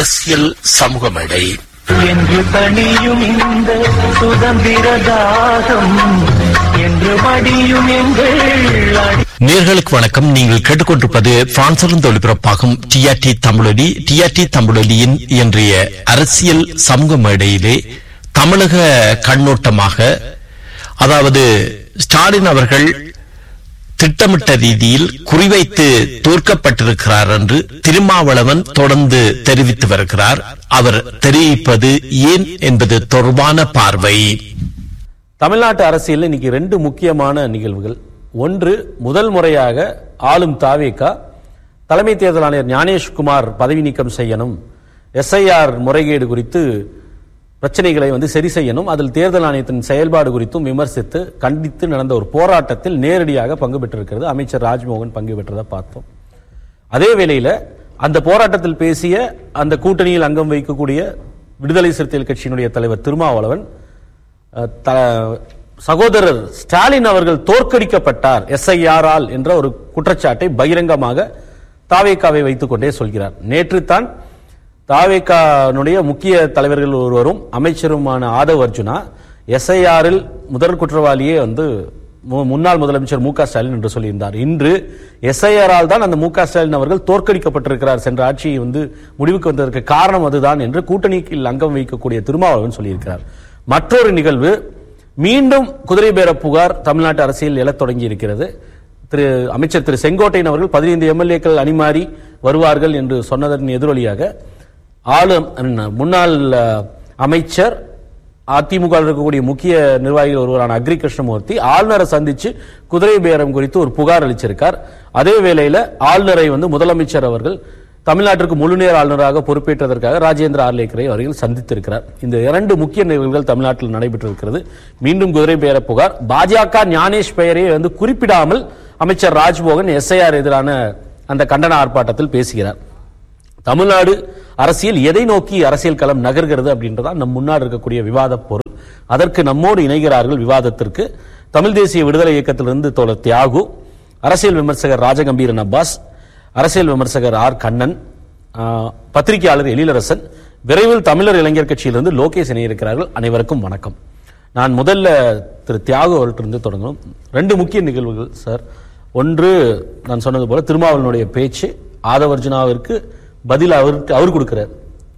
அரசியல் சமூக மேடை என்று தனியும் இந்த சுதந்திர தாகம் என்று மடியும் எங்கள் அடி நேர்களுக்கு வணக்கம் நீங்கள் கேட்டுக்கொண்டிருப்பது பிரான்சிலிருந்து ஒளிபரப்பாகும் டிஆர்டி தமிழொலி டிஆர்டி தமிழொலியின் இன்றைய அரசியல் சமூக மேடையிலே தமிழக கண்ணோட்டமாக அதாவது ஸ்டாலின் அவர்கள் திட்டமிட்ட ரீதியில் குறிவைத்து தோற்கப்பட்டிருக்கிறார் என்று திருமாவளவன் தொடர்ந்து தெரிவித்து வருகிறார் அவர் தெரிவிப்பது ஏன் என்பது தொடர்பான பார்வை தமிழ்நாட்டு அரசியலில் இன்னைக்கு ரெண்டு முக்கியமான நிகழ்வுகள் ஒன்று முதல் முறையாக ஆளும் தாவேகா தலைமை தேர்தல் ஆணையர் ஞானேஷ்குமார் பதவி நீக்கம் செய்யணும் எஸ்ஐஆர் முறைகேடு குறித்து பிரச்சனைகளை வந்து சரி செய்யணும் அதில் தேர்தல் ஆணையத்தின் செயல்பாடு குறித்தும் விமர்சித்து கண்டித்து நடந்த ஒரு போராட்டத்தில் நேரடியாக பங்கு பெற்றிருக்கிறது அமைச்சர் ராஜ்மோகன் பங்கு பெற்றதை பார்த்தோம் அதே வேளையில அந்த போராட்டத்தில் பேசிய அந்த கூட்டணியில் அங்கம் வைக்கக்கூடிய விடுதலை சிறுத்தைகள் கட்சியினுடைய தலைவர் திருமாவளவன் அஹ், த- சகோதரர் ஸ்டாலின் அவர்கள் தோற்கடிக்கப்பட்டார் எஸ்ஐஆரால் என்ற ஒரு குற்றச்சாட்டை பகிரங்கமாக தாவேக்காவை வைத்துக் கொண்டே சொல்கிறார் நேற்று தான் தாவேக்கானுடைய முக்கிய தலைவர்கள் ஒருவரும் அமைச்சருமான ஆதவ் அர்ஜுனா எஸ்ஐஆரில் முதல் குற்றவாளியே வந்து மு- முன்னாள் முதலமைச்சர் மு க ஸ்டாலின் என்று சொல்லியிருந்தார் இன்று எஸ்ஐஆரால் தான் அந்த மு க ஸ்டாலின் அவர்கள் தோற்கடிக்கப்பட்டிருக்கிறார் சென்ற ஆட்சி வந்து முடிவுக்கு வந்ததற்கு காரணம் அதுதான் என்று கூட்டணியில் அங்கம் வைக்கக்கூடிய திருமாவளவன் சொல்லியிருக்கிறார் மற்றொரு நிகழ்வு மீண்டும் குதிரை பேர புகார் தமிழ்நாட்டு அரசியல் எழத் தொடங்கி இருக்கிறது திரு அமைச்சர் திரு செங்கோட்டையன் அவர்கள் பதினைந்து எம்எல்ஏக்கள் அணிமாறி வருவார்கள் என்று சொன்னதன் எதிரொலியாக ஆளும் முன்னாள் அஹ், அமைச்சர் அதிமுக வில் இருக்கக்கூடிய முக்கிய நிர்வாகிகள் ஒருவரான அக்ரி கிருஷ்ணமூர்த்தி ஆளுநரை சந்திச்சு குதிரை பேரம் குறித்து ஒரு புகார் அளிச்சிருக்கார் அதே வேளையில ஆளுநரை வந்து முதலமைச்சர் அவர்கள் தமிழ்நாட்டிற்கு முழுநேர ஆளுநராக பொறுப்பேற்றதற்காக ராஜேந்திர ஆர்லேக்கரை அவர்கள் சந்தித்திருக்கிறார் இந்த இரண்டு முக்கிய நிகழ்வுகள் தமிழ்நாட்டில் நடைபெற்றிருக்கிறது மீண்டும் குதிரை பேர புகார் பாஜக ஞானேஷ் பெயரை வந்து குறிப்பிடாமல் அமைச்சர் ராஜ்மோகன் எஸ்ஐஆர் எதிரான அந்த கண்டன ஆர்ப்பாட்டத்தில் பேசுகிறார் தமிழ்நாடு அரசியல் எதை நோக்கி அரசியல் களம் நகர்கிறது அப்படின்றதா நம் முன்னாடி இருக்கக்கூடிய விவாத பொருள் அதற்கு நம்மோடு இணைகிறார்கள் விவாதத்திற்கு தமிழ் தேசிய விடுதலை இயக்கத்திலிருந்து தோழர் தியாகு அரசியல் விமர்சகர் ராஜகம்பீரன் அப்பாஸ் அரசியல் விமர்சகர் ஆர் கண்ணன் ஆஹ், பத்திரிகையாளர் எழிலரசன் விரைவில் தமிழர் இளைஞர் கட்சியிலிருந்து லோகேஷ் இணையிருக்கிறார்கள் அனைவருக்கும் வணக்கம் நான் முதல்ல திரு தியாகு அவர்கிட்ட தொடங்கணும் ரெண்டு முக்கிய நிகழ்வுகள் சார் ஒன்று நான் சொன்னது போல திருமாவளவனுடைய பேச்சு ஆதவர்ஜுனாவிற்கு பதில் அவருக்கு அவர் கொடுக்கிறார்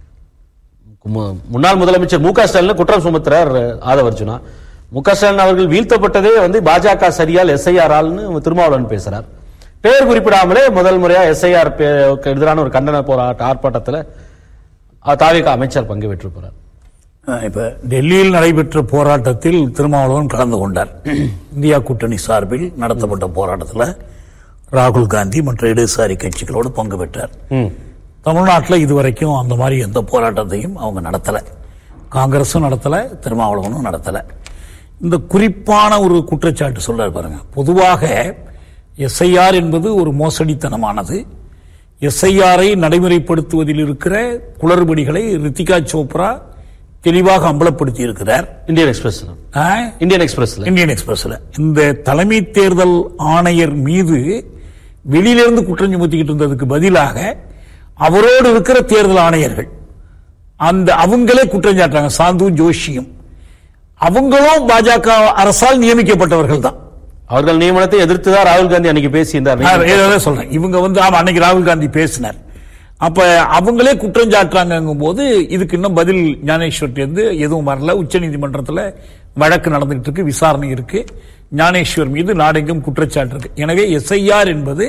மு- முன்னாள் முதலமைச்சர் மு க ஸ்டாலின் குற்றம் சுமத்துறார் ஆதவர்ஜுனா மு க ஸ்டாலின் அவர்கள் வீழ்த்தப்பட்டதே வந்து பாஜக சரியால் எஸ்ஐஆர் ஆள்னு திருமாவளவன் பேசுறார் பேர் குறிப்பிடாமலே முதல் முறையா எஸ்ஐஆர் எதிரான ஒரு கண்டன போராட்ட ஆர்ப்பாட்டத்தில் தாவிக அமைச்சர் பங்கு பெற்று போறார் அஹ் இப்ப டெல்லியில் நடைபெற்ற போராட்டத்தில் திருமாவளவன் கலந்து கொண்டார் இந்தியா கூட்டணி சார்பில் நடத்தப்பட்ட போராட்டத்தில் ராகுல் காந்தி மற்ற இடதுசாரி கட்சிகளோடு பங்கு பெற்றார் தமிழ்நாட்டில் இதுவரைக்கும் அந்த மாதிரி எந்த போராட்டத்தையும் அவங்க நடத்தல காங்கிரஸும் நடத்தல திருமாவளவனும் நடத்தல இந்த குறிப்பான ஒரு குற்றச்சாட்டு சொல்றாரு பாருங்க பொதுவாக எஸ்ஐஆர் என்பது ஒரு மோசடித்தனமானது எஸ்ஐஆரை நடைமுறைப்படுத்துவதில் இருக்கிற குளறுபடிகளை ரித்திகா சோப்ரா தெளிவாக அம்பலப்படுத்தி இருக்கிறார் இந்தியன் எக்ஸ்பிரஸ் ஆ? இந்தியன் எக்ஸ்பிரஸ்ல இந்தியன் எக்ஸ்பிரஸ்ல இந்த தலைமை தேர்தல் ஆணையர் மீது வெளியிலிருந்து குற்றம் சுமத்திக்கிட்டு இருந்ததுக்கு பதிலாக அவரோடு இருக்கிற தேர்தல் ஆணையர்கள் அந்த அவங்களே குற்றம் சாட்டுறாங்க சாந்து ஜோஷியும் அவங்களும் பாஜக அரசால் நியமிக்கப்பட்டவர்கள் தான் அவர்கள் நியமனத்தை எதிர்த்து தான் ராகுல் காந்தி அன்னைக்கு பேசியிருந்தார் நான் ஏதாவது சொல்றேன் இவங்க வந்து ஆமா அன்னைக்கு ராகுல் காந்தி பேசினார் அப்ப அவங்களே குற்றம் சாட்டுறாங்கும் போது இதுக்கு இன்னும் பதில் ஞானேஸ்வர்ட்ட இருந்து எதுவும் வரல உச்சநீதிமன்றத்துல வழக்கு நடந்துகிட்டு இருக்கு விசாரணை இருக்கு ஞானேஸ்வர் மீது நாடெங்கும் குற்றச்சாட்டு இருக்கு எனவே எஸ்ஐஆர் என்பது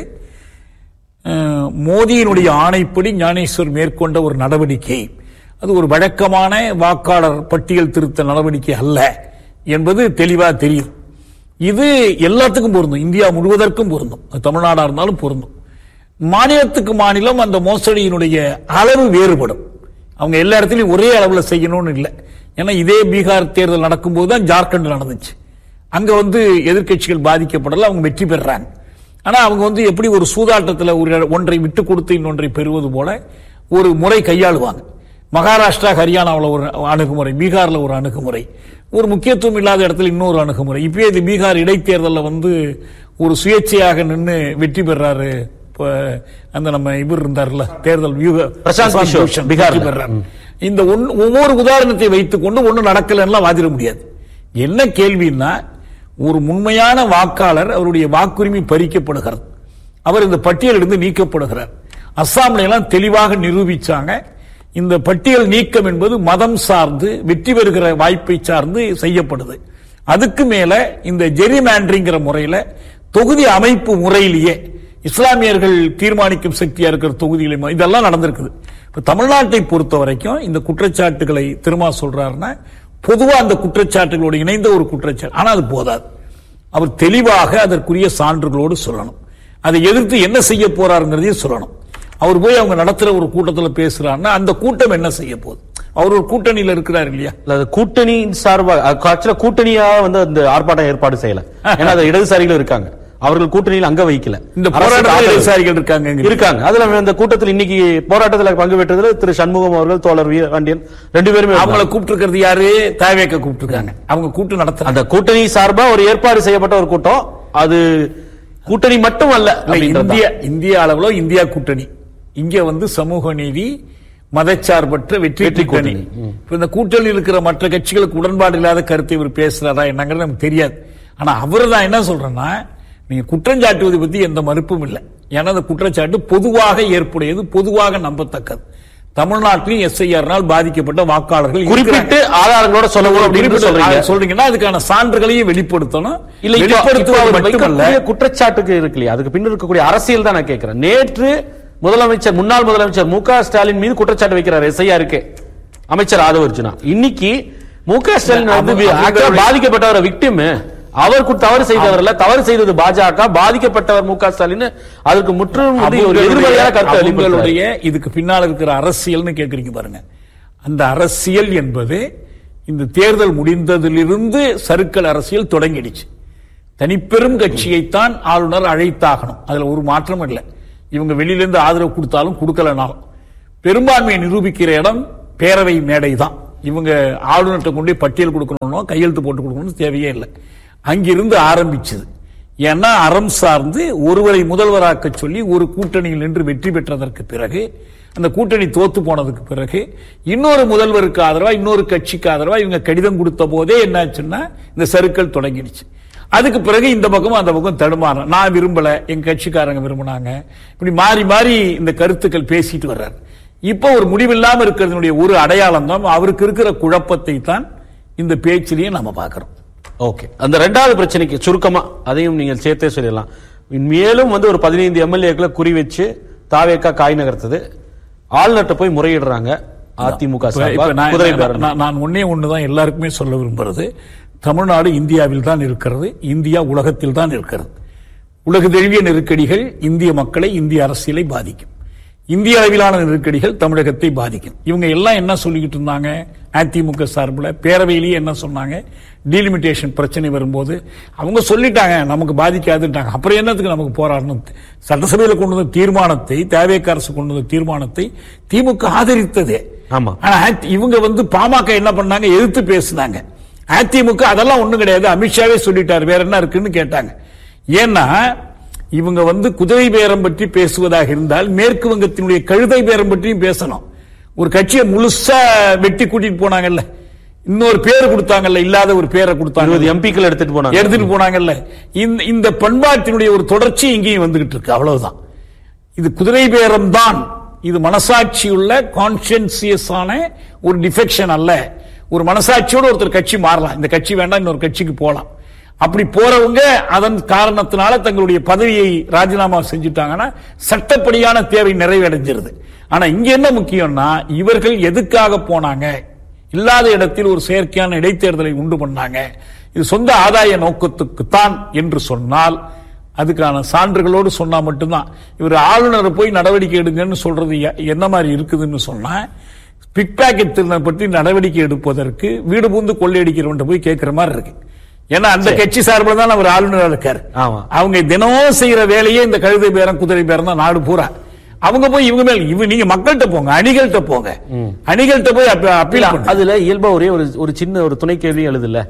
அஹ், மோடியினுடைய ஆணைப்படி ஞானேஸ்வர் மேற்கொண்ட ஒரு நடவடிக்கை அது ஒரு வழக்கமான வாக்காளர் பட்டியல் திருத்த நடவடிக்கை அல்ல என்பது தெளிவா தெரியும் இது எல்லாத்துக்கும் பொருந்தும் இந்தியா முழுவதற்கும் பொருந்தும் அது தமிழ்நாடா இருந்தாலும் பொருந்தும் மாநிலத்துக்கு மாநிலம் அந்த மோசடியினுடைய அளவு வேறுபடும் அவங்க எல்லா இடத்துலயும் ஒரே அளவுல செய்யணும்னு இல்லை ஏன்னா இதே பீகார் தேர்தல் நடக்கும்போது தான் ஜார்க்கண்ட் நடந்துச்சு அங்க வந்து எதிர்க்கட்சிகள் பாதிக்கப்படல அவங்க வெற்றி பெறாங்க ஆனா அவங்க வந்து எப்படி ஒரு சூதாட்டத்துல ஒரு ஒன்றை விட்டு கொடுத்து இன்னொன்றை பெறுவது போல ஒரு முறை கையாளுவாங்க மகாராஷ்டிரா ஹரியானாவில் ஒரு அணுகுமுறை பீகார்ல ஒரு அணுகுமுறை ஒரு முக்கியத்துவம் இல்லாத இடத்துல இன்னொரு அணுகுமுறை இப்பயே இது பீகார் இடைத்தேர்தலில் வந்து ஒரு சுயேட்சையாக நின்று வெற்றி பெறாரு இப்ப அந்த நம்ம இவர் இருந்தார்ல தேர்தல் வியூக பிரசாந்த் கிஷோர், பூஷன் பீகார்ல. வெற்றி பெறார். இந்த ஒன்னு- ஒவ்வொரு உதாரணத்தை வைத்துக்கொண்டு ஒண்ணு நடக்கலன்னா வாதிட முடியாது என்ன கேள்வின்னா ஒரு உண்மையான வாக்காளர் அவருடைய வாக்குரிமை பறிக்கப்படுகிறது அவர் இந்த பட்டியலிருந்து நீக்கப்படுகிறார் அஸ்ஸாம்ல எல்லாம் தெளிவாக நிரூபிச்சாங்க இந்த பட்டியல் நீக்கம் என்பது மதம் சார்ந்து வெற்றி பெறுகிற வாய்ப்பை சார்ந்து செய்யப்படுது அதுக்கு மேல இந்த ஜெரிமேண்டரிங்கிற முறையில தொகுதி அமைப்பு முறையிலேயே இஸ்லாமியர்கள் தீர்மானிக்கும் சக்தியா இருக்கிற தொகுதியிலும் இதெல்லாம் நடந்திருக்குது இப்ப தமிழ்நாட்டை பொறுத்த வரைக்கும் இந்த குற்றச்சாட்டுகளை திரும்ப சொல்றாருன்னா பொதுவா அந்த குற்றச்சாட்டுகளோடு இணைந்த ஒரு குற்றச்சாட்டு ஆனா அது போதாது அவர் தெளிவாக அதற்குரிய சான்றுகளோடு சொல்லணும் அதை எதிர்த்து என்ன செய்ய போறாருங்கிறதையும் சொல்லணும் அவர் போய் அவங்க நடத்துற ஒரு கூட்டத்துல பேசுறாருன்னா அந்த கூட்டம் என்ன செய்ய போகுது அவர் ஒரு கூட்டணியில இருக்கிறார் இல்லையா இல்ல, அது கூட்டணி சார்பா ஆக்சுவலா கூட்டணியா வந்து அந்த ஆர்ப்பாட்டம் ஏற்பாடு செய்யல ஏன்னா அது இடதுசாரிகள் இருக்காங்க அவர்கள் கூட்டணியில் அங்க வைக்கல இந்த அரசுக்கு போராட்டத்தில் ஆதரவு. இடதுசாரிகள் இருக்காங்க இருக்காங்க அதுல அந்த கூட்டத்தில் இன்னைக்கு போராட்டத்துல பங்கு பெற்றதுல திரு சண்முகம் அவர்கள் தோழர் வீரபாண்டியன் ரெண்டு பேருமே அவங்கள இருந்தாங்க. கூப்பிட்டு இருக்கிறது யாரு தாவேக்க கூப்பிட்டு இருக்காங்க அவங்க கூட்டு நடத்துறாங்க அந்த கூட்டணி சார்பா ஒரு ஏற்பாடு செய்யப்பட்ட ஒரு கூட்டம் அது கூட்டணி மட்டும் அல்ல இல்ல, அப்படின்றது தான். இந்திய இந்திய அளவுல இந்தியா கூட்டணி இங்க வந்து சமூக நீதி மதச்சார்பற்ற வெற்றி வெற்றி கூட்டணி கூட்டணி. இப்ப இந்த கூட்டணியில் இருக்கிற மற்ற கட்சிகளுக்கு உடன்பாடு இல்லாத கருத்தை இவர் பேசுறாரா என்னங்கிறது நமக்கு தெரியாது ஆனா அவர் தான் என்ன சொல்றேன்னா நீங்க குற்றம் சாட்டுவது பத்தி எந்த மறுப்பும் இல்லை ஏன்னா அந்த குற்றச்சாட்டு பொதுவாக ஏற்புடையது பொதுவாக நம்பத்தக்கது தமிழ்நாட்டிலும் எஸ்ஐஆர்னால் பாதிக்கப்பட்ட வாக்காளர்கள் இருக்கிறாங்க. குறிப்பிட்டு ஆதாரங்களோட சொல்லணும் அப்படின்னு குறிப்பிட்டு சொல்றீங்க அதை சொல்றீங்கன்னா அதுக்கான சான்றுகளையும் வெளிப்படுத்தணும் இல்ல இப்ப- இப்ப வெளிப்படுத்துவது அவர் மட்டுமல்ல வைக்கக்கூடிய குற்றச்சாட்டுக்கு இருக்கு இல்லையா அதுக்கு பின்னர் இருக்கக்கூடிய அரசியல் தான் நான் கேட்கிறேன் நேற்று முதலமைச்சர் முன்னாள் முதலமைச்சர் மு க ஸ்டாலின் மீது குற்றச்சாட்டு வைக்கிறார் எஸ்ஐஆர் இருக்கு அமைச்சர் ஆதவர்ஜுனா இன்னைக்கு மு க ஸ்டாலின் வந்து அவங்க- actually அவங்களுடைய- பாதிக்கப்பட்டவர் விக்டிம் அவர் கு- தவறு செய்தவர் அல்ல தவறு செய்தது பாஜக பாதிக்கப்பட்டவர் மு க ஸ்டாலின் அதற்கு முற்றிலும் வந்து ஒரு எதிர்மறையான கருத்தை வெளிப்படுத்துறாரு. அவங்களுடைய இதுக்கு பின்னால் இருக்கிற அரசியல்னு கேக்குறீங்க பாருங்க அந்த அரசியல் என்பது இந்த தேர்தல் முடிந்ததிலிருந்து சருக்கள் அரசியல் தொடங்கிடுச்சு தனிப்பெரும் கட்சியைத்தான் ஆளுநர் அழைத்தாகணும் அதுல ஒரு மாற்றம் இல்லை இவங்க வெளியிலிருந்து ஆதரவு கொடுத்தாலும் கொடுக்கலனாலும் பெரும்பான்மையை நிரூபிக்கிற இடம் பேரவை மேடை தான் இவங்க ஆளுநர்கிட்ட கொண்டு போய் பட்டியல் கொடுக்கணும் கையெழுத்து போட்டு கொடுக்கணும்னு தேவையே இல்லை அங்கிருந்து ஆரம்பிச்சது ஏன்னா அறம் சார்ந்து ஒருவரை முதல்வராக்க சொல்லி ஒரு கூட்டணியில் நின்று வெற்றி பெற்றதற்கு பிறகு அந்த கூட்டணி தோத்து போனதுக்கு பிறகு இன்னொரு முதல்வருக்கு ஆதரவா இன்னொரு கட்சிக்கு ஆதரவா இவங்க கடிதம் கொடுத்த போதே என்னாச்சுன்னா இந்த சருக்கள் தொடங்கிடுச்சு அதுக்கு பிறகு இந்த பக்கம் அந்த பக்கம் தடுமாறும் நான் விரும்பல எங்க கட்சிக்காரங்க விரும்பினாங்க இப்படி மாறி மாறி இந்த கருத்துக்கள் பேசிட்டு வர்றாரு இப்போ ஒரு முடிவில்லாம இருக்கிறதுனுடைய ஒரு அடையாளம் தான் அவருக்கு இருக்கிற குழப்பத்தை தான் இந்த பேச்சிலேயே நம்ம பார்க்கிறோம் ஓகே அந்த ரெண்டாவது பிரச்சனைக்கு சுருக்கமா அதையும் நீங்கள் சேர்த்தே சொல்லிடலாம் மேலும் வந்து ஒரு பதினைந்து எம்எல்ஏக்களை குறி வச்சு தாவேக்கா காய் நகர்த்தது ஆளுநர்கிட்ட போய் முறையிடுறாங்க அதிமுக இப்ப- சார்பா இப்ப நான் குதிரை நான்- பேரணி. நான் நான் ஒன்னே ஒண்ணுதான் எல்லாருக்குமே சொல்ல விரும்புறது தமிழ்நாடு இந்தியாவில் தான் இருக்கிறது இந்தியா உலகத்தில் தான் இருக்கிறது உலக தழுவிய நெருக்கடிகள் இந்திய மக்களை இந்திய அரசியலை பாதிக்கும் இந்திய அளவிலான நெருக்கடிகள் தமிழகத்தை பாதிக்கும் இவங்க எல்லாம் என்ன சொல்லிக்கிட்டு இருந்தாங்க அதிமுக சார்பில் பேரவையிலேயே என்ன சொன்னாங்க டீலிமிட்டேஷன் பிரச்சனை வரும்போது அவங்க சொல்லிட்டாங்க நமக்கு பாதிக்காதுட்டாங்க அப்புறம் என்னத்துக்கு நமக்கு போராடணும் சட்டசபையில் கொண்டு வந்த தீர்மானத்தை தேவைக்க அரசு கொண்டு வந்த தீர்மானத்தை திமுக ஆதரித்ததே ஆமா. ஆனா அதி- இவங்க வந்து பாமக என்ன பண்ணாங்க எதிர்த்து பேசினாங்க அதிமுக அதெல்லாம் ஒண்ணும் கிடையாது அமித்ஷாவே சொல்லிட்டார் வேற என்ன இருக்குன்னு கேட்டாங்க ஏன்னா இவங்க வந்து குதிரை பேரம் பற்றி பேசுவதாக இருந்தால் மேற்கு வங்கத்தினுடைய கழுதை பேரம் பற்றியும் பேசணும் ஒரு கட்சியை முழுசா வெட்டி கூட்டிட்டு போனாங்கல்ல இன்னொரு பேர் கொடுத்தாங்கல்ல இல்லாத ஒரு பேரை கொடுத்தாங்க இருபது எம்பிக்கள் எடுத்துட்டு போனாங்க எடுத்துட்டு போனாங்கல்ல இந்த இந்த பண்பாட்டினுடைய ஒரு தொடர்ச்சி இங்கேயும் வந்துகிட்டு இருக்கு அவ்வளவுதான் இது குதிரை பேரம் தான் இது மனசாட்சியுள்ள கான்சியன்சியஸ் ஆன ஒரு டிஃபெக்ஷன் அல்ல ஒரு மனசாட்சியோட ஒருத்தர் கட்சி மாறலாம் இந்த கட்சி வேண்டாம் இன்னொரு கட்சிக்கு போலாம் அப்படி போறவங்க அதன் காரணத்தினால தங்களுடைய பதவியை ராஜினாமா செஞ்சுட்டாங்கன்னா சட்டப்படியான தேவை நிறைவடைஞ்சிருது ஆனா இங்க என்ன முக்கியம்னா இவர்கள் எதுக்காக போனாங்க இல்லாத இடத்தில் ஒரு செயற்கையான இடைத்தேர்தலை உண்டு பண்ணாங்க இது சொந்த ஆதாய நோக்கத்துக்குத்தான் என்று சொன்னால் அதுக்கான சான்றுகளோடு சொன்னா மட்டும்தான் இவர் ஆளுநரை போய் நடவடிக்கை எடுங்கன்னு சொல்றது எ- என்ன மாதிரி இருக்குதுன்னு சொன்னா பிக் பாக்கெட் திருநர் பற்றி நடவடிக்கை எடுப்பதற்கு வீடு பூந்து கொள்ளையடிக்கிறவன் போய் கேட்கிற மாதிரி இருக்கு ஏன்னா அந்த கட்சி சார்பில் தான் அவர் ஆளுநரா இருக்காரு ஆமா. அவங்க தினமும் செய்யற வேலையே இந்த கழுதை பேரம் குதிரை பேரம் தான் நாடு பூரா அவங்க போய் இவங்க மேல இவங்க நீங்க மக்கள்கிட்ட போங்க அணிகள்கிட்ட போங்க அணிகள்கிட்ட போய் அப்ப- அப்பீல் இல்ல, பண்ணுங்க அதுல இயல்பா ஒரே ஒரு ஒரு சின்ன ஒரு துணை கேள்வி எழுதுல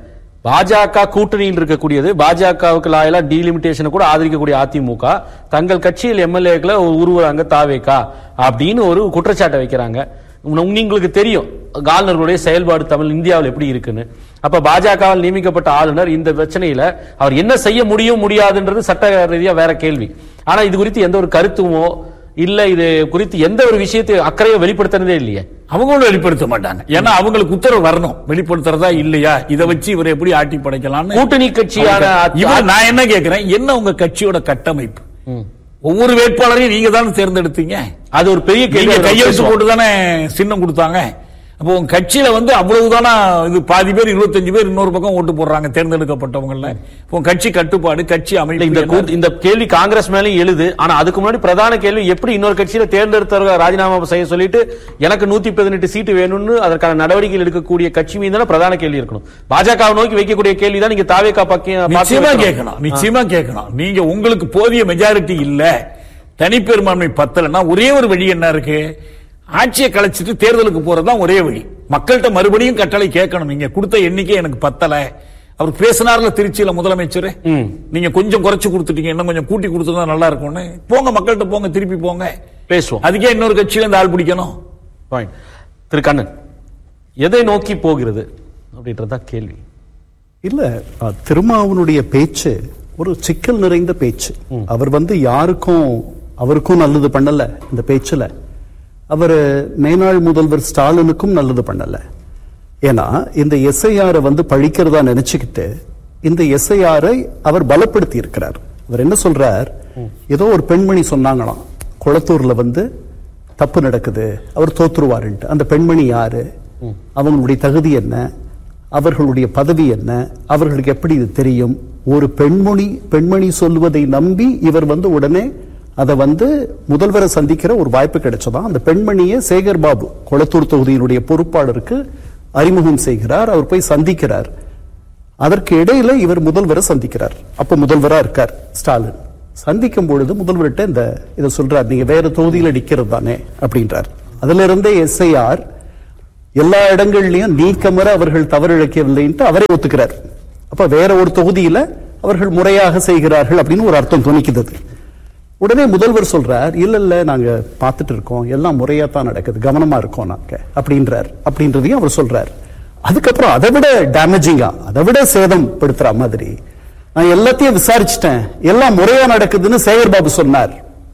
பாஜக கூட்டணியில் இருக்கக்கூடியது பாஜகவுக்கு லாயலா டீலிமிட்டேஷனை கூட ஆதரிக்கக்கூடிய அதிமுக தங்கள் கட்சியில் எம்எல்ஏக்களை உருவுறாங்க தாவேக்கா அப்படின்னு ஒரு குற்றச்சாட்டை வைக்கிறாங்க உங்க- உங்களுக்கு தெரியும் ஆளுநர்களுடைய செயல்பாடு தமிழ் இந்தியாவில் எப்படி இருக்குன்னு அப்ப பாஜகவால் நியமிக்கப்பட்ட ஆளுநர் இந்த பிரச்சனையில அவர் என்ன செய்ய முடியும் முடியாதுன்றது சட்ட ரீதியா வேற கேள்வி ஆனா இது குறித்து எந்த ஒரு கருத்துமோ இல்ல இது குறித்து எந்த ஒரு விஷயத்தை அக்கறையை வெளிப்படுத்தினதே இல்லையே அவங்களும் வெளிப்படுத்த மாட்டாங்க ஏன்னா அவங்களுக்கு உத்தரவு வரணும் வெளிப்படுத்துறதா இல்லையா இதை வச்சு இவரை எப்படி ஆட்டி படைக்கலாம்னு கூட்டணி கட்சியான அ- இவர் நான் என்ன கேக்குறேன் என்ன உங்க கட்சியோட கட்டமைப்பு ஒவ்வொரு வேட்பாளரையும் நீங்க தானே தேர்ந்தெடுத்தீங்க அது ஒரு பெரிய கேள்வி நீங்க அதை கையெழுத்து பேசுவோம். போட்டு தானே சின்னம் கொடுத்தாங்க அப்போ உங்க கட்சியில வந்து அவ்வளவுதானா இது பாதி பேர் இருபத்தஞ்சு பேர் இன்னொரு பக்கம் ஓட்டு போடுறாங்க தேர்ந்தெடுக்கப்பட்டவங்கல உங்க கட்சி கட்டுப்பாடு கட்சி இல்ல, அமைப்பு இந்த என்ன? கூட்டு- இந்த கேள்வி காங்கிரஸ் மேலயும் எழுது ஆனா அதுக்கு முன்னாடி பிரதான கேள்வி எப்படி இன்னொரு கட்சியில தேர்ந்தெடுத்தவர்கள் ராஜினாமா செய்ய சொல்லிட்டு எனக்கு நூத்தி பதினெட்டு சீட்டு வேணும்னு அதற்கான நடவடிக்கைகள் எடுக்கக்கூடிய கட்சி மீது தானே பிரதான கேள்வி இருக்கணும் பாஜக நோக்கி வைக்கக்கூடிய கேள்வி தான் நீங்க தாவேக்கா பக்கம் நிச்சயமா கேட்கணும் நிச்சயமா கேட்கணும் நீங்க உங்களுக்கு போதிய மெஜாரிட்டி இல்ல தனிப்பெரும்பான்மை பத்தலைன்னா ஒரே ஒரு வழி என்ன இருக்கு ஆட்சியை கலைச்சிட்டு தேர்தலுக்கு போறதுதான் ஒரே வழி மக்கள்கிட்ட மறுபடியும் கட்டளை கேட்கணும் நீங்க கொடுத்த எண்ணிக்கை எனக்கு பத்தல அவர் பேசினார்ல திருச்சியில முதலமைச்சர் நீங்க கொஞ்சம் குறைச்சு கொடுத்துட்டீங்க இன்னும் கொஞ்சம் கூட்டி கொடுத்தா நல்லா இருக்கும்னு போங்க மக்கள்கிட்ட போங்க திருப்பி போங்க பேசுவோம் அதுக்கே இன்னொரு கட்சியில இந்த ஆள் பிடிக்கணும் Point. திரு கண்ணன் எதை நோக்கி போகிறது அப்படின்றதுதான் கேள்வி இல்ல அஹ், திருமாவனுடைய பேச்சு ஒரு சிக்கல் நிறைந்த பேச்சு அவர் வந்து யாருக்கும் அவருக்கும் நல்லது பண்ணல இந்த பேச்சுல அவர் மேனாள் முதல்வர் ஸ்டாலினுக்கும் நல்லது பண்ணல ஏன்னா இந்த எஸ்ஐஆரை வந்து பழிக்கிறதா நினைச்சுக்கிட்டு இந்த எஸ்ஐஆரை அவர் பலப்படுத்தி இருக்கிறார் அவர் என்ன சொல்றார் ஏதோ ஒரு பெண்மணி சொன்னாங்களாம் குளத்தூர்ல வந்து தப்பு நடக்குது அவர் தோத்துருவாருன்ட்டு அந்த பெண்மணி யாரு அவங்களுடைய தகுதி என்ன அவர்களுடைய பதவி என்ன அவர்களுக்கு எப்படி இது தெரியும் ஒரு பெண்மணி பெண்மணி சொல்வதை நம்பி இவர் வந்து உடனே அதை வந்து முதல்வரை சந்திக்கிற ஒரு வாய்ப்பு கிடைச்சதா அந்த பெண்மணியை சேகர் பாபு கொளத்தூர் தொகுதியினுடைய பொறுப்பாளருக்கு அறிமுகம் செய்கிறார் அவர் போய் சந்திக்கிறார் அதற்கு இடையில இவர் முதல்வரை சந்திக்கிறார் அப்ப முதல்வரா இருக்கார் ஸ்டாலின் சந்திக்கும் பொழுது முதல்வர்கிட்ட இந்த இதை சொல்றார் நீங்க வேற தொகுதியில நிக்கிறது தானே அப்படின்றார் அதுல இருந்தே எஸ்ஐஆர் எல்லா இடங்கள்லயும் நீக்கமர அவர்கள் தவறிழைக்கவில்லைன்ட்டு அவரே ஒத்துக்கிறார் அப்ப வேற ஒரு தொகுதியில அவர்கள் முறையாக செய்கிறார்கள் அப்படின்னு ஒரு அர்த்தம் துணிக்குது உடனே முதல்வர் சொல்றார் இல்ல இல்ல நாங்க பார்த்துட்டு இருக்கோம் எல்லாம் முறையா தான் நடக்குது கவனமா இருக்கோம் நாங்க அப்படின்றார் அப்படின்றதையும் அவர் சொல்றார் அதுக்கப்புறம் அதை விட டேமேஜிங்கா அதை விட சேதம் படுத்துற மாதிரி நான் எல்லாத்தையும் விசாரிச்சிட்டேன் எல்லாம் முறையா நடக்குதுன்னு சேகர் பாபு சொன்னார்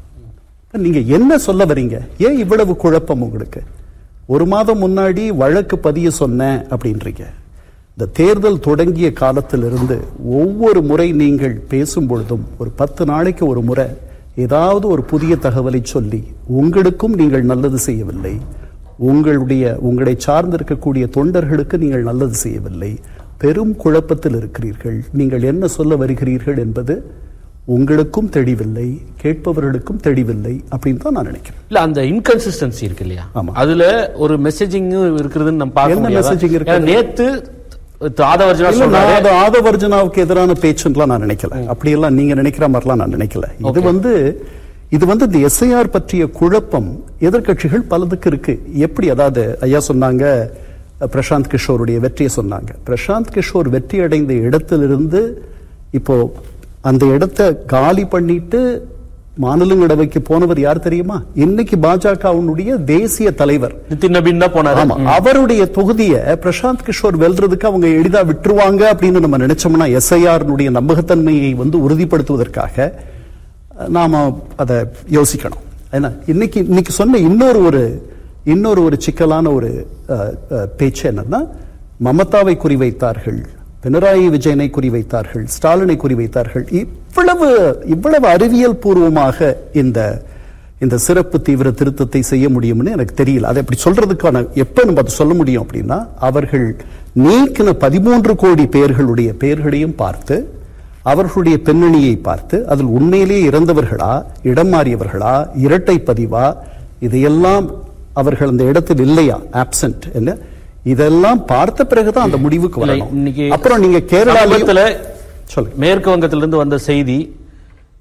இப்ப நீங்க என்ன சொல்ல வரீங்க ஏன் இவ்வளவு குழப்பம் உங்களுக்கு ஒரு மாதம் முன்னாடி வழக்கு பதிய சொன்னேன் அப்படின்றீங்க இந்த தேர்தல் தொடங்கிய காலத்திலிருந்து ஒவ்வொரு முறை நீங்கள் பேசும் பொழுதும் ஒரு பத்து நாளைக்கு ஒரு முறை ஏதாவது ஒரு புதிய தகவலை சொல்லி உங்களுக்கும் நீங்கள் நல்லது செய்யவில்லை உங்களுடைய உங்களை சார்ந்திருக்கக்கூடிய தொண்டர்களுக்கு நீங்கள் நல்லது செய்யவில்லை பெரும் குழப்பத்தில் இருக்கிறீர்கள் நீங்கள் என்ன சொல்ல வருகிறீர்கள் என்பது உங்களுக்கும் தெளிவில்லை கேட்பவர்களுக்கும் தெளிவில்லை அப்படின்னு தான் நான் நினைக்கிறேன் இல்ல அந்த இன்கன்சிஸ்டன்சி இருக்கு இல்லையா ஆமா. அதுல ஒரு மெசேஜிங் இருக்குதுன்னு நம்ம பார்க்க என்ன முடியாதா? messaging இருக்கு? ஏன்னா நேத்து ஆதவர்ஜனா இல்ல, நான் சொன்னாரு அது ஆதவர்ஜனாவுக்கு எதிரான பேச்சுலாம் நான் நினைக்கல அப்படியெல்லாம் நீங்க நினைக்கிற மாதிரிலாம் நான் நினைக்கல இது வந்து இது வந்து இந்த எஸ்ஐஆர் பற்றிய குழப்பம் எதிர்க்கட்சிகள் பலதுக்கு இருக்கு எப்படி அதாவது ஐயா சொன்னாங்க பிரசாந்த் கிஷோருடைய வெற்றியை சொன்னாங்க பிரசாந்த் கிஷோர் வெற்றி அடைந்த இடத்திலிருந்து இப்போ அந்த இடத்தை காலி பண்ணிட்டு மாநிலங்களவைக்கு போனவர் யார் தெரியுமா இன்னைக்கு பாஜகவினுடைய தேசிய தலைவர் நிதின் நபீன் தான் போனாரு ஆமா அவருடைய தொகுதியை பிரசாந்த் கிஷோர் வெல்றதுக்கு அவங்க எளிதா விட்டுருவாங்க அப்படின்னு நம்ம நினைச்சோம்னா எஸ்ஐஆர் நம்பகத்தன்மையை வந்து உறுதிப்படுத்துவதற்காக அஹ், நாம அதை யோசிக்கணும் ஏன்னா இன்னைக்கு இன்னைக்கு சொன்ன இன்னொரு ஒரு இன்னொரு ஒரு சிக்கலான ஒரு அஹ், அஹ், பேச்சு என்னன்னா மமதாவை குறிவைத்தார்கள் பினராயி விஜயனை குறிவைத்தார்கள் ஸ்டாலினை குறிவைத்தார்கள் இவ்வளவு இவ்வளவு அறிவியல் பூர்வமாக இந்த இந்த சிறப்பு தீவிர திருத்தத்தை செய்ய முடியும்னு எனக்கு தெரியல அதை அப்படி சொல்றதுக்கான எப்ப நம்ம அதை சொல்ல முடியும் அப்படின்னா அவர்கள் நீக்கின பதிமூன்று கோடி பேர்களுடைய பெயர்களையும் பார்த்து அவர்களுடைய பின்னணியை பார்த்து அதில் உண்மையிலேயே இறந்தவர்களா இடம் மாறியவர்களா இரட்டை பதிவா இதையெல்லாம் அவர்கள் அந்த இடத்தில் இல்லையா ஆப்சென்ட் என்ன இதெல்லாம் பார்த்த பிறகுதான் அந்த முடிவுக்கு இல்லை, வரணும் இன்னைக்கு அப்புறம் நீங்க கேரளாவில் சமீபத்துல சொல்லுங்க மேற்கு வங்கத்திலிருந்து வந்த செய்தி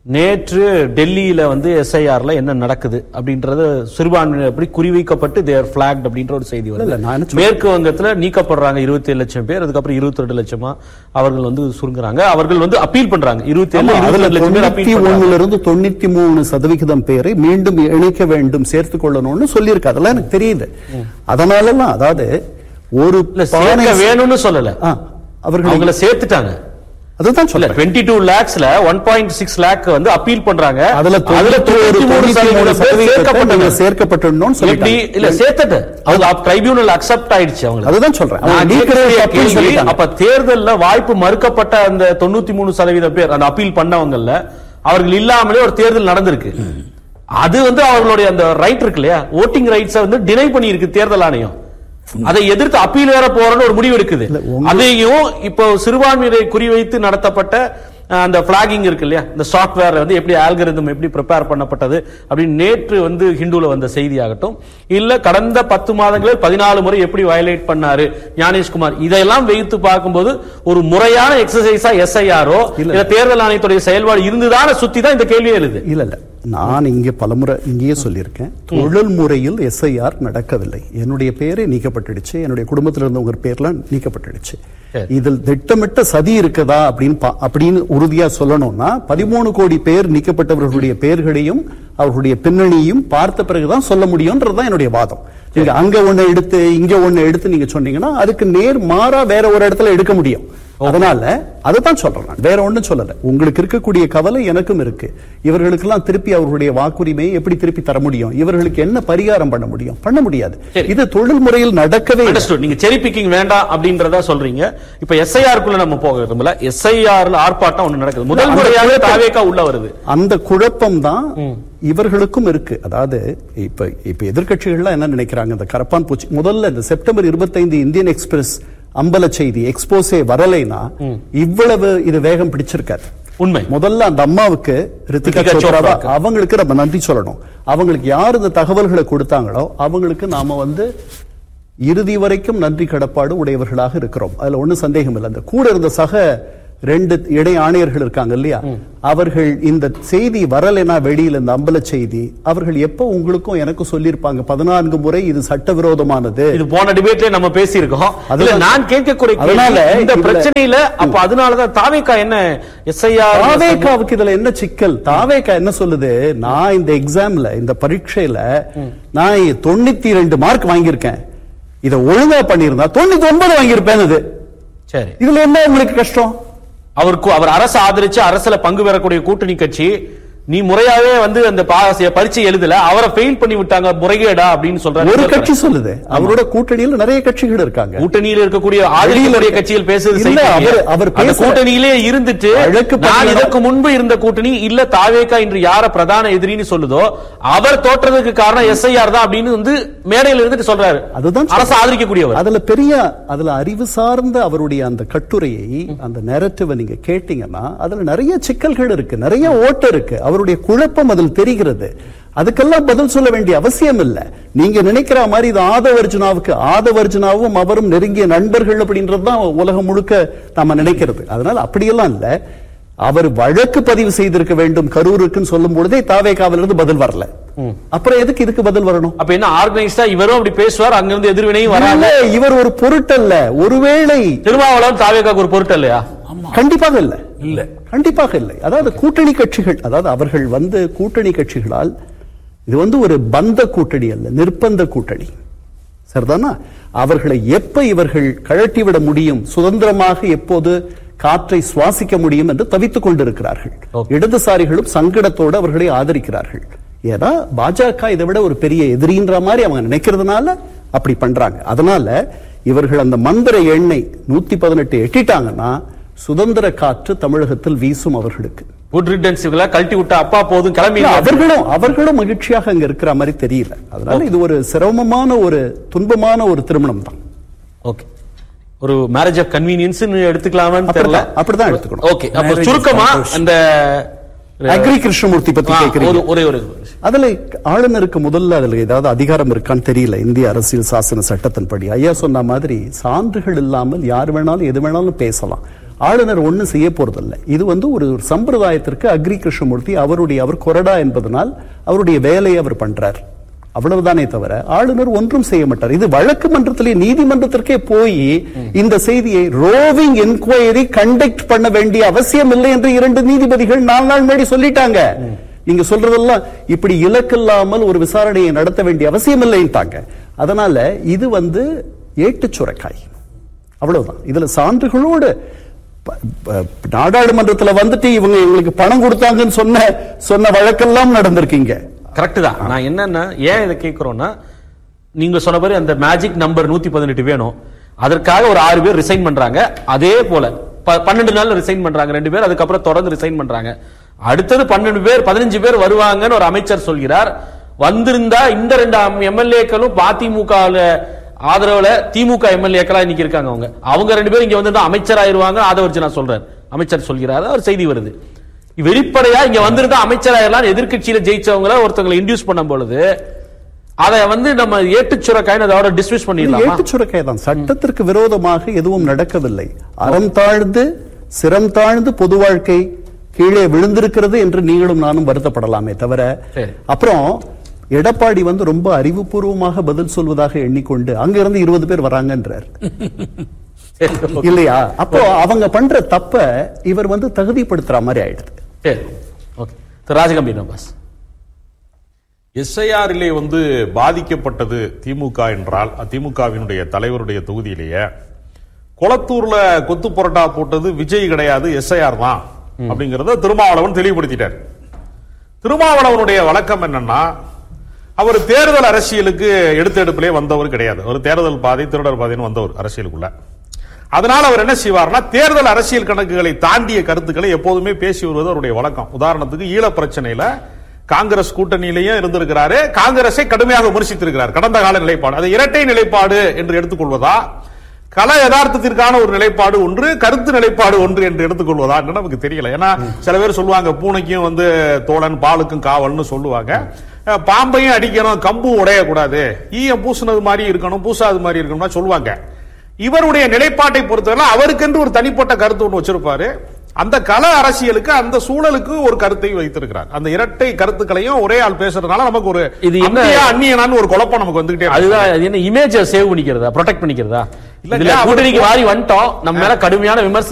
நேற்று டெல்லியில வந்து எஸ்ஐஆர்ல என்ன நடக்குது அப்படின்றது சிறுபான்மையினர் எப்படி குறிவைக்கப்பட்டு தேர் பிளாக்ட் அப்படின்ற ஒரு செய்தி இல்ல, இல்ல, நான் என்ன வருது சொல்றேன்? மேற்கு வங்கத்துல நீக்கப்படுறாங்க இருபத்தி லட்சம் பேர் அதுக்கப்புறம் இருபத்தி ரெண்டு லட்சமா அவர்கள் வந்து சுருங்குறாங்க அவர்கள் வந்து அப்பீல் பண்றாங்க இருபத்தி ஆமா, ஏழு அதுல லட்சம் பேர் தொண்ணூத்தி அப்பீல் பண்றாங்க ஒண்ணுல இருந்து தொண்ணூத்தி மூணு சதவிகிதம் பேரை மீண்டும் இணைக்க வேண்டும் சேர்த்துக் கொள்ளணும்னு சொல்லியிருக்கு அதெல்லாம் எனக்கு தெரியுது அதனாலலாம் அதாவது ஒரு இல்ல பானை சேர்க்க வேணும்னு சொல்லல ஆ, அவர்கள் அவங்கள சேர்த்துட்டாங்க அதுதான் இல்ல சொல்றேன் டுவெண்ட்டி டூ லேக்ஸ்ல ஒன் பாயிண்ட் சிக்ஸ் லேக் வந்து அப்பீல் பண்றாங்க அதுல தொண்ணூத்தி ஒரு தொண்ணூத்தி மூணு சதவீதத்தை நீங்க சேர்க்கப்பட்டணும்னு எப்படி சொல்லிட்டாங்க இல்ல சேர்த்துட்டு அவங்க ட்ரைபியூனல் அக்செப்ட் ஆயிடுச்சு அவங்க அதுதான் சொல்றேன் அவங்க நான் நீக்கிறதை கேட்கக்கூடிய தப்புன்னு கேள்வி, சொல்லிட்டாங்க. அப்ப தேர்தல்ல வாய்ப்பு மறுக்கப்பட்ட அந்த தொண்ணூத்தி மூணு சதவீத பேர் அந்த அப்பீல் பண்ணவங்கல்ல அவர்கள் இல்லாமலே ஒரு தேர்தல் நடந்திருக்கு அது வந்து அவர்களுடைய அந்த ரைட் இருக்கு இல்லையா ஓட்டிங் ரைட்ஸை வந்து டினை பண்ணியிருக்கு தேர்தல் ஆணையம் அதை எதிர்த்து அப்பீல் வேற போறன்னு ஒரு முடிவு எடுக்குது இல்ல, உங்க- அதையும் இப்போ சிறுபான்மையினரை குறிவைத்து நடத்தப்பட்ட அஹ், அந்த பிளாகிங் இருக்கு இல்லையா இந்த சாஃப்ட்வேர் வந்து எப்படி ஆல்கரிதம் எப்படி ப்ரிப்பேர் பண்ணப்பட்டது அப்படின்னு நேற்று வந்து ஹிந்துல வந்த செய்தி ஆகட்டும் இல்ல கடந்த பத்து மாதங்களில் பதினாலு முறை எப்படி வயலேட் பண்ணாரு ஞானேஷ்குமார் இதையெல்லாம் வைத்து பார்க்கும்போது ஒரு முறையான எக்ஸசைஸா எஸ்ஐஆரோ இல்ல தேர்தல் ஆணையத்துடைய செயல்பாடு இருந்துதான சுத்தி தான் இந்த கேள்வியே எழுது இல்ல இல்ல நான் இங்க பலமுறை இங்கேயே சொல்லியிருக்கேன் தொழில் முறையில் எஸ்ஐஆர் நடக்கவில்லை என்னுடைய பேரே நீக்கப்பட்டுடுச்சு என்னுடைய குடும்பத்தில் இருந்தவங்க பேர்லாம் நீக்கப்பட்டுடுச்சு இதில் திட்டமிட்ட சதி இருக்குதா அப்படின்னு பா- அப்படின்னு உறுதியா சொல்லணும்னா பதிமூணு கோடி பேர் நீக்கப்பட்டவர்களுடைய பெயர்களையும் அவர்களுடைய பின்னணியும் பார்த்த பிறகுதான் சொல்ல முடியும்ன்றதுதான் என்னுடைய வாதம் நீங்க அங்க ஒண்ணு எடுத்து இங்க ஒண்ணு எடுத்து நீங்க சொன்னீங்கன்னா அதுக்கு நேர் மாறா வேற ஒரு இடத்துல எடுக்க முடியும் அதனால அதுதான் சொல்றேன் நான். வேற ஒண்ணும் சொல்லல உங்களுக்கு இருக்கக்கூடிய கவலை எனக்கும் இருக்கு இவர்களுக்கெல்லாம் திருப்பி அவர்களுடைய வாக்குரிமையை எப்படி திருப்பி தர முடியும் இவர்களுக்கு என்ன பரிகாரம் பண்ண முடியும் பண்ண முடியாது சரி. இது தொழில் முறையில் நடக்கவே இல்லை. Understood. நீங்க செரி பிக்கிங் வேண்டாம் அப்படின்றதா சொல்றீங்க இப்ப எஸ்ஐஆர் குள்ள நம்ம போக விரும்பல எஸ்ஐஆர்ல ஆர்ப்பாட்டம் ஒண்ணு நடக்குது முதல் அந்த முறையாக குழப்பம். தாவேக்கா உள்ள வருது அந்த குழப்பம் தான் இவர்களுக்கும் இருக்கு அதாவது இப்ப இப்ப எதிர்க்கட்சிகள்லாம் என்ன நினைக்கிறாங்க இந்த கரப்பான் பூச்சி முதல்ல இந்த செப்டம்பர் 25 இந்தியன் எக்ஸ்பிரஸ் அம்பல செய்தி எக்ஸ்போஸே வரலைன்னா இவ்வளவு இது வேகம் பிடிச்சிருக்காது உண்மை முதல்ல அந்த அம்மாவுக்கு ரித்திகா ரித்திகா சோப்ராவா சோப்ராக்கு. அவங்களுக்கு நம்ம நன்றி சொல்லணும் அவங்களுக்கு யார் இந்த தகவல்களை கொடுத்தாங்களோ அவங்களுக்கு நாம வந்து இறுதி வரைக்கும் நன்றி கடப்பாடு உடையவர்களாக இருக்கிறோம் அதுல ஒண்ணும் சந்தேகம் இல்லை அந்த கூட இருந்த சக ரெண்டு இடை ஆணையர்கள் இருக்காங்க இல்லையா அவர்கள் இந்த செய்தி வரலைனா வெளியில இந்த அம்பல செய்தி அவர்கள் எப்ப உங்களுக்கும் எனக்கும் சொல்லியிருப்பாங்க பதினான்கு முறை இது சட்டவிரோதமானது இது போன டிபேட்ல நம்ம பேசி இருக்கோம் அதுதான். அதுல நான் கேட்கக்கூடிய கேள்வி, அதனால இந்த இதுல- பிரச்சனையில அப்ப அதனாலதான் தாவேக்கா என்ன எஸ்ஐஆர் தாவேக்காவுக்கு இதுல என்ன சிக்கல் தாவேக்கா என்ன சொல்லுது நான் இந்த எக்ஸாம்ல இந்த பரீட்சையில நான் தொண்ணூத்தி ரெண்டு மார்க் வாங்கியிருக்கேன் இத ஒழுங்கா பண்ணியிருந்தா தொண்ணூத்தி ஒன்பது வாங்கியிருப்பேன் இது சரி இதுல என்ன உங்களுக்கு கஷ்டம் அவருக்கு அவர் அரசு ஆதரிச்சு அரசுல பங்கு பெறக்கூடிய கூட்டணி கட்சி நீ முறையாவே வந்து அந்த பா- பரீட்சை எழுதல அவரை ஃபெயில் பண்ணி விட்டாங்க முறைகேடா அப்படின்னு சொல்றாரு ஒரு கட்சி சொல்லுது அவரோட கூட்டணியில் நிறைய கட்சிகள் இருக்காங்க கூட்டணியில் இருக்கக்கூடிய ஆதரிக்கக்கூடிய கட்சியில் பேசுறது இல்ல, சரி அவர்- அவர் அந்த பேசல. கூட்டணியிலே இருந்துட்டு வழக்கு நான் பதிவு- இதற்கு முன்பு இருந்த கூட்டணி இல்ல தாவேக்கா இன்று யார பிரதான எதிரின்னு சொல்லுதோ அவர் தோற்றதுக்கு காரணம் எஸ்ஐஆர் தான் அப்படின்னு வந்து மேடையில் இருந்துட்டு சொல்றாரு அதுதான் அரசு ஆதரிக்கக்கூடியவர் அதுல பெரிய அதுல அறிவு சார்ந்த அவருடைய அந்த கட்டுரையை அந்த நேரட்டிவ நீங்க கேட்டீங்கன்னா அதுல நிறைய சிக்கல்கள் இருக்கு நிறைய ஓட்டு இருக்கு அவருடைய குழப்பம் அதில் தெரிகிறது அதுக்கெல்லாம் பதில் சொல்ல வேண்டிய அவசியம் இல்ல நீங்க நினைக்கிற மாதிரி இது ஆதவர்ஜுனாவுக்கு ஆதவர்ஜுனாவும் அவரும் நெருங்கிய நண்பர்கள் அப்படின்றது தான் உலகம் முழுக்க நாம நினைக்கிறது அதனால அப்படியெல்லாம் இல்ல அவர் வழக்கு பதிவு செய்திருக்க வேண்டும் கரூருக்குன்னு சொல்லும் பொழுதே தாவேக்காவிலிருந்து பதில் வரல அப்புறம் எதுக்கு இதுக்கு பதில் வரணும் அப்ப என்ன ஆர்கனைஸ்டா இவரும் அப்படி பேசுவார் அங்கிருந்து எதிர்வினையும் வராது இல்ல, இவர் ஒரு பொருட்டல்ல ஒருவேளை திருமாவளவன் தாவேக்காக்கு ஒரு பொருட்டு இல்லையா கண்டிப்பாக இல்ல இல்ல கண்டிப்பாக இல்லை அதாவது கூட்டணி கட்சிகள் அதாவது அவர்கள் வந்து கூட்டணி கட்சிகளால் இது வந்து ஒரு பந்த கூட்டணி அல்ல நிர்பந்த கூட்டணி சரிதானா அவர்களை எப்ப இவர்கள் கழட்டிவிட முடியும் சுதந்திரமாக எப்போது காற்றை சுவாசிக்க முடியும் என்று தவித்துக் கொண்டிருக்கிறார்கள் இடதுசாரிகளும் சங்கடத்தோடு அவர்களை ஆதரிக்கிறார்கள் ஏன்னா பாஜக இதை விட ஒரு பெரிய எதிரின்ற மாதிரி அவங்க நினைக்கிறதுனால அப்படி பண்றாங்க அதனால இவர்கள் அந்த மந்திர எண்ணெய் நூத்தி பதினெட்டு எட்டிட்டாங்கன்னா சுதந்திர காற்று தமிழகத்தில் வீசும் அவர்களுக்கு குட் ரிட்டன்ஸ் இவங்கள கழட்டி விட்டா அப்பா போதும் கிளம்பி இல்ல, அவர்களும் அவர்களும் மகிழ்ச்சியாக அங்க இருக்கிற மாதிரி தெரியல அதனால இது ஒரு சிரமமான ஒரு துன்பமான ஒரு திருமணம் தான் ஓகே ஒரு மேரேஜ் ஆஃப் கன்வீனியன்ஸ் எடுத்துக்கலாமான்னு தெரியல அப்படிதான் அப்படிதான் எடுத்துக்கணும் ஓகே அப்ப Marriage of சுருக்கமா Santosh. அந்த அக்ரி கிருஷ்ணமூர்த்தி பத்தி ஆ, ஒரு கேக்குறீங்க ஒரே ஒரு அதுல ஆளுநருக்கு முதல்ல அதுல ஏதாவது அதிகாரம் இருக்கான்னு தெரியல இந்திய அரசியல் சாசன சட்டத்தின்படி ஐயா சொன்ன மாதிரி சான்றுகள் இல்லாமல் யார் வேணாலும் எது வேணாலும் பேசலாம் ஆளுநர் ஒண்ணும் செய்ய போறதில்ல இது வந்து ஒரு ஒரு சம்பிரதாயத்திற்கு அக்ரி கிருஷ்ணமூர்த்தி அவருடைய அவர் கொறடா என்பதனால் அவருடைய வேலையை அவர் பண்றார் அவ்வளவுதானே தவிர ஆளுநர் ஒன்றும் செய்ய மாட்டார் இது வழக்கு மன்றத்திலே நீதிமன்றத்திற்கே போய் இந்த செய்தியை ரோவிங் என்கொயரி கண்டக்ட் பண்ண வேண்டிய அவசியம் இல்லை என்று இரண்டு நீதிபதிகள் நாலு நாள் முன்னாடி சொல்லிட்டாங்க நீங்க சொல்றதெல்லாம் இப்படி இலக்கில்லாமல் ஒரு விசாரணையை நடத்த வேண்டிய அவசியம் இல்லைன்ட்டாங்க அதனால இது வந்து ஏட்டுச் சுரைக்காய் அவ்வளவுதான் இதுல சான்றுகளோடு ப- ப- நாடாளுமன்றத்துல வந்துட்டு இவங்க எங்களுக்கு பணம் கொடுத்தாங்கன்னு சொன்ன சொன்ன வழக்கெல்லாம் நடந்திருக்கீங்க கரெக்ட் தான் நான் என்னன்னா ஏன் இதை கேட்கிறோம்னா நீங்க சொன்ன மாதிரி அந்த மேஜிக் நம்பர் நூத்தி பதினெட்டு வேணும் அதற்காக ஒரு ஆறு பேர் ரிசைன் பண்றாங்க அதே போல ப- பன்னெண்டு நாள்ல ரிசைன் பண்றாங்க ரெண்டு பேர் அதுக்கப்புறம் தொடர்ந்து ரிசைன் பண்றாங்க அடுத்தது பன்னெண்டு பேர் பதினஞ்சு பேர் வருவாங்கன்னு ஒரு அமைச்சர் சொல்கிறார் வந்திருந்தா இந்த ரெண்டு எம்எல்ஏக்களும் அதிமுக ஆதரவுல திமுக எம்எல்ஏக்களா இன்னைக்கு இருக்காங்க அவங்க அவங்க ரெண்டு பேரும் இங்க வந்து அமைச்சராயிருவாங்க அதை வச்சு நான் சொல்றேன் அமைச்சர் சொல்கிறார் ஒரு செய்தி வருது வெளிப்படையா இங்க வந்திருந்தா அமைச்சராயிரலாம் எதிர்க்கட்சியில ஜெயிச்சவங்கள ஒருத்தவங்களை இன்டியூஸ் பண்ணும் பொழுது அதை வந்து நம்ம ஏட்டுச்சுரக்காயின்னு அதோட டிஸ்மிஸ் பண்ணிடலாமா ஏட்டுச் சுரைக்காய் தான் சட்டத்திற்கு விரோதமாக எதுவும் நடக்கவில்லை அறம் தாழ்ந்து சிரம் தாழ்ந்து பொது வாழ்க்கை கீழே விழுந்திருக்கிறது என்று நீங்களும் நானும் வருத்தப்படலாமே தவிர சரி. அப்புறம் எடப்பாடி வந்து ரொம்ப அறிவுபூர்வமாக பதில் சொல்வதாக எண்ணிக்கொண்டு அங்க இருந்து இருபது பேர் வராங்கன்றார் சரி, okay. இல்லையா அப்போ அவங்க பண்ற தப்ப இவர் வந்து தகுதிப்படுத்துற மாதிரி ஆயிடுது சரி ஓகே திரு ராஜகம்பீர் பாஸ் எஸ்ஐஆரிலே வந்து பாதிக்கப்பட்டது திமுக என்றால் திமுகவினுடைய தலைவருடைய தொகுதியிலேயே கொளத்தூர்ல கொத்து புரட்டா போட்டது விஜய் கிடையாது எஸ்ஐஆர் தான் அப்படிங்கறத திருமாவளவன் தெளிவுபடுத்திட்டார் திருமாவளவனுடைய வழக்கம் என்னன்னா அவர் தேர்தல் அரசியலுக்கு எடுத்தெடுப்பிலே வந்தவர் கிடையாது ஒரு தேர்தல் பாதை திருடர் பாதைன்னு வந்தவர் அரசியலுக்குள்ள அதனால அவர் என்ன செய்வார்னா தேர்தல் அரசியல் கணக்குகளை தாண்டிய கருத்துக்களை எப்போதுமே பேசி வருவது அவருடைய வழக்கம் உதாரணத்துக்கு ஈழ பிரச்சனையில காங்கிரஸ் கூட்டணியிலேயே இருந்திருக்கிறாரு காங்கிரஸை கடுமையாக விமர்சித்திருக்கிறார் கடந்த கால நிலைப்பாடு அது இரட்டை நிலைப்பாடு என்று எடுத்துக்கொள்வதா கல யதார்த்தத்திற்கான ஒரு நிலைப்பாடு ஒன்று கருத்து நிலைப்பாடு ஒன்று என்று எடுத்துக்கொள்வதா என்று நமக்கு தெரியல ஏன்னா சில பேர் சொல்லுவாங்க பூனைக்கும் வந்து தோழன் பாலுக்கும் காவல்னு சொல்லுவாங்க அஹ், பாம்பையும் அடிக்கணும் கம்பு உடையக்கூடாது ஈயம் பூசுனது மாதிரி இருக்கணும் பூசாது மாதிரி இருக்கணும்னா சொல்லுவாங்க இவருடைய நிலைப்பாட்டை பொறுத்தவரை அவருக்கென்று ஒரு தனிப்பட்ட கருத்து ஒன்று வச்சிருப்பாரு அந்த கல அரசியலுக்கு அந்த சூழலுக்கு ஒரு கருத்தை வைத்திருக்கிறார் அந்த இரட்டை கருத்துக்களையும் ஒரே ஆள் பேசுறதுனால நமக்கு ஒரு இது என்ன- அந்நியா, அந்நியனான்னு ஒரு குழப்பம் நமக்கு வந்துகிட்டே இருக்கு. அதுதான் அது என்ன இமேஜை சேவ் பண்ணிக்கிறதா ப்ரொடெக்ட் பண்ணிக்கிறதா இல்லங்க, இதுல அவர் கூட்டணிக்கு மாறி வந்துட்டோம் நம்ம மேல கடுமையான விமர்சனம்